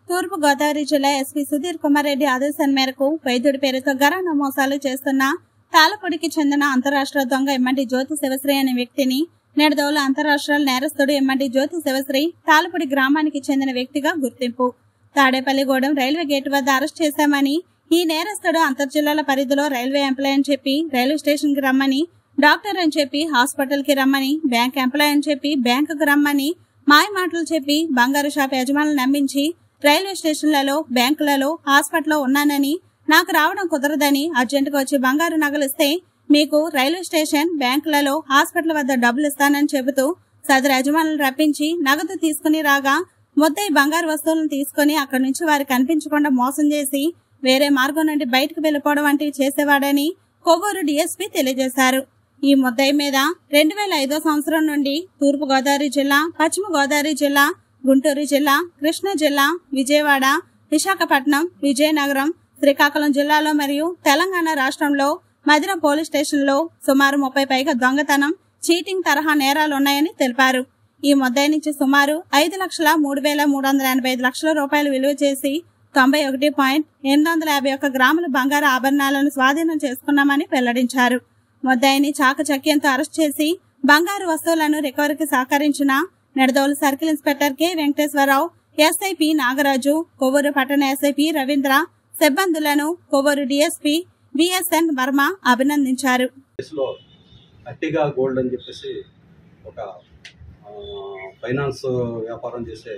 తూర్పు గోదావరి జిల్లా ఎస్పీ సుధీర్ కుమార్ రెడ్డి ఆదేశాల మేరకు వైద్యుడి పేరుతో గరానా మోసాలు చేస్తున్న తాళపొడికి చెందిన అంతరాష్ట్ర దొంగ ఎమ్మంటి జ్యోతి శివశ్రీ అనే వ్యక్తిని నేడదోల అంతరాష్ట్రాల నేరస్తుడు ఎమ్మంటి జ్యోతి శివశ్రీ తాళపొడి గ్రామానికి చెందిన వ్యక్తిగా గుర్తింపు తాడేపల్లిగూడెం రైల్వే గేట్ వద్ద అరెస్ట్ చేశామని ఈ నేరస్తుడు అంతర్జిల్లాల పరిధిలో రైల్వే ఎంప్లాయ్ అని చెప్పి రైల్వే స్టేషన్ కి రమ్మని డాక్టర్ అని చెప్పి హాస్పిటల్ కి రమ్మని బ్యాంక్ ఎంప్లాయ్ అని చెప్పి బ్యాంకుకు రమ్మని మాయ మాటలు చెప్పి బంగారు షాప్ యజమానులు నమ్మించి రైల్వే స్టేషన్లలో బ్యాంకులలో హాస్పిటల్లో ఉన్నానని నాకు రావడం కుదరదని అర్జెంటుగా వచ్చి బంగారు నగలిస్తే మీకు రైల్వే స్టేషన్ బ్యాంకులలో హాస్పిటల్ వద్ద డబ్బులు ఇస్తానని చెబుతూ సదరు యజమానులు రప్పించి నగదు తీసుకుని రాగా ముద్దయి బంగారు వస్తువులను తీసుకుని అక్కడి నుంచి వారు కనిపించకుండా మోసం చేసి వేరే మార్గం నుండి బయటకు వెళ్లిపోవడం వంటివి చేసేవాడని కొవ్వూరు డీఎస్పీ తెలియజేశారు ఈ ముద్దయి మీద రెండు వేల ఐదో సంవత్సరం నుండి తూర్పు గోదావరి జిల్లా పశ్చిమ గోదావరి జిల్లా గుంటూరు జిల్లా కృష్ణా జిల్లా విజయవాడ విశాఖపట్నం విజయనగరం శ్రీకాకుళం జిల్లాలో మరియు తెలంగాణ రాష్ట్రంలో మధిర పోలీస్ స్టేషన్లో సుమారు ముప్పై పైగా దొంగతనం చీటింగ్ తరహా నేరాలు ఉన్నాయని తెలిపారు ఈ ముద్దాయి నుంచి సుమారు ఐదు లక్షల మూడు వేల మూడు వందల ఎనభై ఐదు లక్షల రూపాయలు విలువ చేసి తొంభై ఒకటి పాయింట్ ఎనిమిది వందల యాభై ఒక్క గ్రాముల బంగారు ఆభరణాలను స్వాధీనం చేసుకున్నామని వెల్లడించారు ముద్దాయిని చాకచక్యంతో అరెస్ట్ చేసి బంగారు వస్తువులను రికవరీకి సహకరించిన Nidadavolu circle inspector K Venkateswara Rao SI P Nagaraju Kovvur పట్టణ ఎస్ఐ పి రవీంద్ర సిబ్బందులను కొవ్వూరు డిఎస్పి బిఎస్ఎన్ వర్మ అభినందించారు కేసులో అట్టిగా గోల్డ్ అని చెప్పేసి ఒక ఆ, ఫైనాన్స్ వ్యాపారం చేసే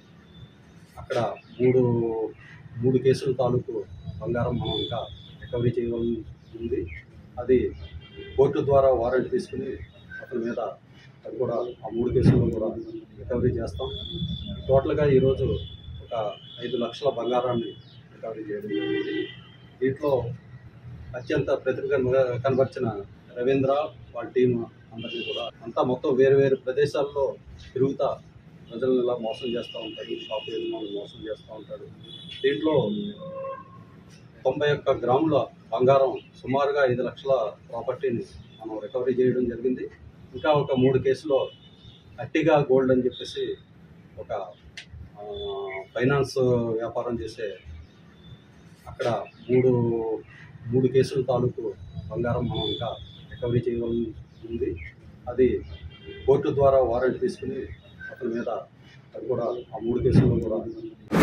అక్కడ మూడు మూడు కేసుల తాలూకు బంగారం మనం ఇంకా రికవరీ చేయవలసి ఉంది అది కోర్టు ద్వారా వారెంట్ తీసుకుని అతని మీద అది కూడా ఆ మూడు కేసుల్లో కూడా రికవరీ చేస్తాం టోటల్గా ఈరోజు ఒక ఐదు లక్షల బంగారాన్ని రికవరీ చేయడం జరిగింది దీంట్లో అత్యంత ప్రతిభ కన- కనబరిచిన రవీంద్ర వాళ్ళ టీం అందరినీ కూడా అంతా మొత్తం వేరు వేరు ప్రదేశాల్లో తిరుగుతా ప్రజలను ఇలా మోసం చేస్తూ ఉంటాడు షాప్ యజమానులు మోసం చేస్తూ ఉంటాడు దీంట్లో తొంభై ఒక్క గ్రాముల బంగారం సుమారుగా ఐదు లక్షల ప్రాపర్టీని మనం రికవరీ చేయడం జరిగింది ఇంకా ఒక మూడు కేసులో అట్టిగా గోల్డ్ అని చెప్పేసి ఒక ఆ, ఫైనాన్స్ వ్యాపారం చేసే అక్కడ మూడు మూడు కేసుల తాలూకు బంగారం మనం ఇంకా రికవరీ చేయవలసి ఉంది అది కోర్టు ద్వారా వారెంట్ తీసుకుని అతని మీద అది కూడా ఆ మూడు కేసుల్లో కూడా